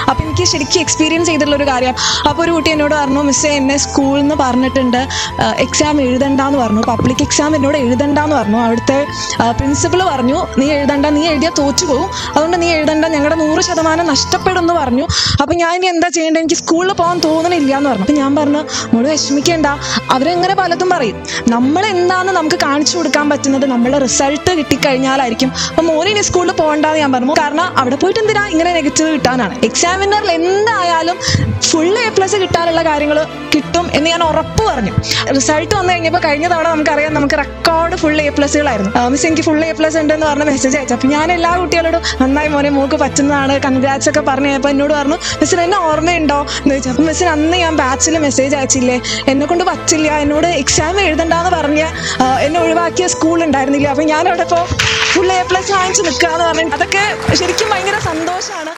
അപ്പോൾ എനിക്ക് ശരിക്കും എക്സ്പീരിയൻസ് ചെയ്തിട്ടുള്ള ഒരു കാര്യം അപ്പോൾ ഒരു കുട്ടി എന്നോട് പറഞ്ഞു മിസ്സേ എന്നെ സ്കൂളിൽ നിന്ന് പറഞ്ഞിട്ടുണ്ട് എക്സാം എഴുതണ്ടെന്ന് പറഞ്ഞു പബ്ലിക് എക്സാം എന്നോട് എഴുതണ്ടെന്ന് പറഞ്ഞു അവിടുത്തെ പ്രിൻസിപ്പൾ പറഞ്ഞു നീ എഴുതണ്ട നീ എഴുതിയാൽ തോറ്റു പോകും അതുകൊണ്ട് നീ എഴുതണ്ട ഞങ്ങളുടെ നൂറ് ശതമാനം നഷ്ടപ്പെടും എന്ന് പറഞ്ഞു അപ്പം ഞാൻ ഇനി എന്താ ചെയ്യേണ്ടത് എനിക്ക് സ്കൂളിൽ പോകാൻ തോന്നണില്ല എന്ന് പറഞ്ഞു അപ്പം ഞാൻ പറഞ്ഞു മോള് വിഷമിക്കേണ്ട അവരെങ്ങനെ പലതും പറയും നമ്മൾ എന്താണെന്ന് നമുക്ക് കാണിച്ചു കൊടുക്കാൻ പറ്റുന്നത് നമ്മളെ റിസൾട്ട് കിട്ടിക്കഴിഞ്ഞാലായിരിക്കും അപ്പം മോനെ ഇനി സ്കൂളിൽ പോകണ്ടെന്ന് ഞാൻ പറഞ്ഞു കാരണം അവിടെ പോയിട്ട് എന്തിനാ ഇങ്ങനെ നെഗറ്റീവ് കിട്ടാനാണ് എക്സാമിനറിൽ എന്തായാലും ഫുൾ എ പ്ലസ് കിട്ടാനുള്ള കാര്യങ്ങൾ കിട്ടും എന്ന് ഞാൻ ഉറപ്പ് പറഞ്ഞു റിസൾട്ട് വന്നു കഴിഞ്ഞപ്പോൾ കഴിഞ്ഞ തവണ നമുക്കറിയാം നമുക്ക് റെക്കോർഡ് ഫുൾ എ പ്ലസുകളായിരുന്നു മിസ് എനിക്ക് ഫുൾ എ പ്ലസ് ഉണ്ടെന്ന് പറഞ്ഞ മെസ്സേജ് അയച്ചു അപ്പം ഞാൻ എല്ലാ കുട്ടികളോടും നന്നായി മോനെ മോക്ക് പറ്റുന്നതാണ് കൺഗ്രാറ്റ്സ് ഒക്കെ പറഞ്ഞു കഴിഞ്ഞപ്പോൾ എന്നോട് പറഞ്ഞു മിസ്സിന് എന്നെ ഓർമ്മയുണ്ടോ എന്ന് ചോദിച്ചു അപ്പം മിസ്സിന് അന്ന് ഞാൻ ബാച്ചിൽ മെസ്സേജ് അയച്ചില്ലേ എന്നെ കൊണ്ട് പറ്റില്ല എന്നോട് എക്സാം എഴുതണ്ടെന്ന് പറഞ്ഞ് ആ, എന്നെ ഒഴിവാക്കിയ സ്കൂൾ ഉണ്ടായിരുന്നില്ല അപ്പം ഞാനവിടെ ഇപ്പോൾ ഫുൾ എ പ്ലസ് വാങ്ങിച്ച് നിൽക്കുക എന്ന് പറഞ്ഞു അതൊക്കെ ശരിക്കും ഭയങ്കര സന്തോഷമാണ്